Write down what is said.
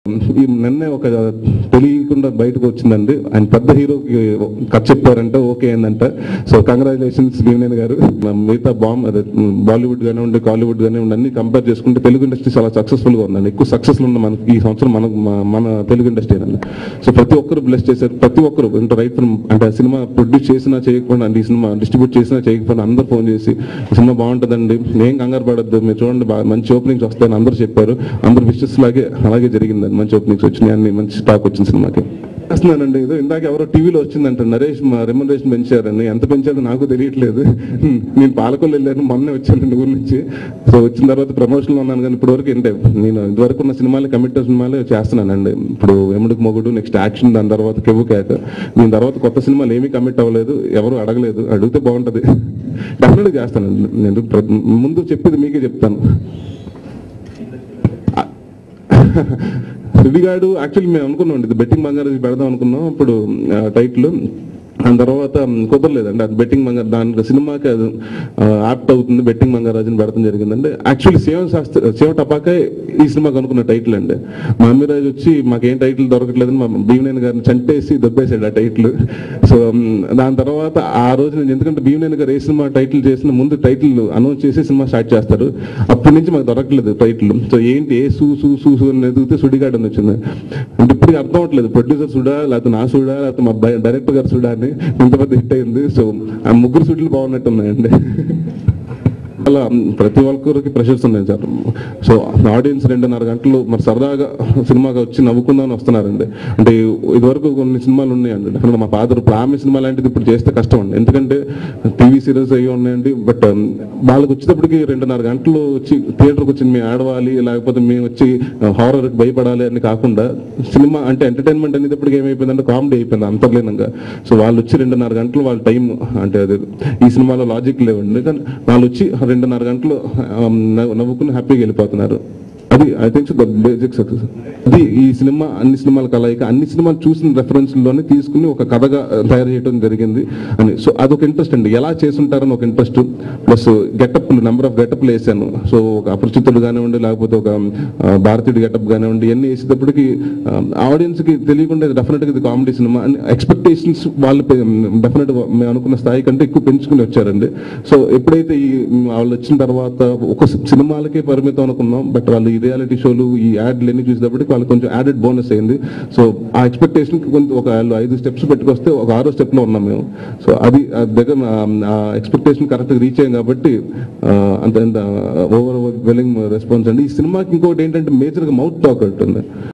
ఈ నిన్నే ఒక తెలియకుండా బయటకు వచ్చిందండి ఆయన పెద్ద హీరోకి కథ చెప్పారంటే ఓకే అయిందంట సో కంగ్రాచులేషన్స్ భీమనేని గారు మిగతా బాంబ్ అదే బాలీవుడ్ కానివ్వండి కాలీవుడ్ కానివ్వండి అన్ని కంపేర్ చేసుకుంటే తెలుగు ఇండస్ట్రీ చాలా సక్సెస్ఫుల్ గా ఉందండి ఎక్కువ సక్సెస్ ఉన్న మనకి ఈ సంవత్సరం మన మన తెలుగు ఇండస్ట్రీ అండి సో ప్రతి ఒక్కరు బ్లెస్ చేశారు ప్రతి ఒక్కరు అంటే రైట్ ఫ్రమ్ అంటే ఆ సినిమా ప్రొడ్యూస్ చేసినా చేయకపోయినా అంటే ఈ సినిమా డిస్ట్రిబ్యూట్ చేసినా చేయకపోయినా అందరూ ఫోన్ చేసి ఈ సినిమా బాగుంటుందండి ఏం కంగారు పడద్దు మీరు చూడండి బాగా మంచి ఓపెనింగ్స్ వస్తాయని అందరూ చెప్పారు అందరు విషెస్ లాగే అలాగే జరిగిందండి మంచి ఓపెనింగ్స్ వచ్చినాయి అన్ని మంచి స్టాక్ వచ్చింది సినిమాకి చేస్తున్నానండి ఇది ఇందాక ఎవరో టీవీలో వచ్చిందంట నరేష్ మా రెమ్యునరేషన్ పెంచారని ఎంత పెంచారో నాకు తెలియట్లేదు నేను పాలకొల్లు వెళ్ళాను మొన్నే వచ్చాను ఊరి నుంచి సో వచ్చిన తర్వాత ప్రమోషన్లో ఉన్నాను కానీ ఇప్పటి వరకు ఏంటే నేను ఇదివరకు ఉన్న సినిమాలే కమిట్ సినిమాలే చేస్తున్నానండి ఇప్పుడు ఎముడికి మొగుడు నెక్స్ట్ యాక్షన్ దాని తర్వాత కెవ్వు కేక దీని తర్వాత కొత్త సినిమాలు ఏమీ కమిట్ అవ్వలేదు ఎవరు అడగలేదు అడిగితే బాగుంటుంది డెఫినెట్గా చేస్తానండి నేను ప్ర- ముందు చెప్పేది మీకే చెప్తాను రిడిగాడు యాక్చువల్లీ మేము అనుకున్నాం ఇది బెట్టింగ్ బంగారం పెడదాం అనుకున్నాం ఇప్పుడు టైటిల్ దాని తర్వాత కుదరలేదండి అది బెట్టింగ్ బంగారు దాని సినిమాకి అది యాప్ట్ అవుతుంది బెట్టింగ్ బంగారాజుని పెడతాం జరిగిందండి యాక్చువల్లీ శివ శాస్త్రి శివ టపాకే ఈ సినిమాకి అనుకున్న టైటిల్ అండి మా అమ్మిరాజు వచ్చి మాకేం టైటిల్ దొరకట్లేదని మా భీమనేని గారిని చంటేసి దొబ్బేసాడు ఆ టైటిల్ సో దాని తర్వాత ఆ రోజు నేను ఎందుకంటే భీమనేని గారు ఏ సినిమా టైటిల్ చేసిన ముందు టైటిల్ అనౌన్స్ చేసి సినిమా స్టార్ట్ చేస్తారు అప్పటి నుంచి మాకు దొరకలేదు టైటిల్ సో ఏంటి ఏ సూ సూ సూ సూ అని ఎదిగితే సుడిగాడు అని వచ్చింది అంటే ఇప్పుడు అర్థం అవట్లేదు ప్రొడ్యూసర్ సుడా లేకపోతే నా సుడా లేకపోతే మా డైరెక్టర్ గారు సుడా అని ఇంత పెద్ద హిట్ అయింది సో ఆ ముగ్గురు సుడ్లు బాగున్నట్టు ఉన్నాయండి అలా ప్రతి ఒక్కరికి ప్రెషర్స్ ఉన్నాయి సార్ సో ఆడియన్స్ రెండున్నర గంటలు మరి సరదాగా సినిమాగా వచ్చి నవ్వుకుందామని వస్తున్నారండి అంటే ఇదివరకు కొన్ని సినిమాలు ఉన్నాయండి డెఫినెట్గా మా ఫాదర్ ఇప్పుడు ఆమె సినిమా లాంటిది ఇప్పుడు చేస్తే కష్టం అండి ఎందుకంటే టీవీ సీరియల్స్ అయ్యి ఉన్నాయండి బట్ వాళ్ళకి వచ్చేటప్పటికి రెండున్నర గంటలు వచ్చి థియేటర్కి వచ్చి మేము ఆడవాలి లేకపోతే మేము వచ్చి హారర్కి భయపడాలి అని కాకుండా సినిమా అంటే ఎంటర్టైన్మెంట్ అనేది ఇప్పటికి ఏమైపోయిందంటే కామెడీ అయిపోయింది అంతర్లీనంగా సో వాళ్ళు వచ్చి రెండున్నర గంటలు వాళ్ళ టైం అంటే అది ఈ సినిమాలో లాజిక్ లేవండి కానీ వాళ్ళు వచ్చి రెండున్నర గంటలు ఆ, నవ్వు- నవ్వుకుని హ్యాపీగా వెళ్ళిపోతున్నారు అది I think the basic success అది ఈ సినిమా అన్ని సినిమాల కలయిక అన్ని సినిమాలు చూసిన రెఫరెన్స్ లోనే తీసుకుని ఒక కథగా తయారు చేయడం జరిగింది అని సో అదొక ఇంట్రెస్ట్ అండి ఎలా చేసుంటారని ఒక interest plus getup number of గెటప్లు వేసాను సో ఒక అపరిచితుడు కానివ్వండి లేకపోతే ఒక ఆ, భారతీయుడు గెటప్ కానివ్వండి ఇవన్నీ వేసేటప్పటికి ఆడియన్స్ కి తెలియకుండా డెఫినెట్ గా ఇది కామెడీ సినిమా అని ఎక్స్పెక్టేషన్స్ వాళ్ళు డెఫినెట్ గా మేము అనుకున్న స్థాయి కంటే ఎక్కువ పెంచుకుని వచ్చారండి సో ఎప్పుడైతే ఈ వాళ్ళు వచ్చిన తర్వాత ఒక సినిమాలకే పరిమితం అనుకున్నాం బట్ వాళ్ళు ఈ రియాలిటీ షోలు ఈ యాడ్లు అన్ని చూసేటప్పటికి వాళ్ళకి కొంచెం యాడెడ్ బోనస్ అయింది సో ఆ ఎక్స్పెక్టేషన్ కొంచెం ఒక వాళ్ళు ఐదు స్టెప్స్ పెట్టుకొస్తే ఒక ఆరో స్టెప్ లో ఉన్నాం మేము సో అది ఆ దగ్గర ఆ ఎక్స్పెక్టేషన్ కరెక్ట్ రీచ్ అయ్యాం కాబట్టి ఆ, అంత ఓవర్ వెల్లింగ్ రెస్పాన్స్ అండి ఈ సినిమాకి ఇంకోటి ఏంటంటే మేజర్ గా మౌత్ టాక్ ఉంటుంది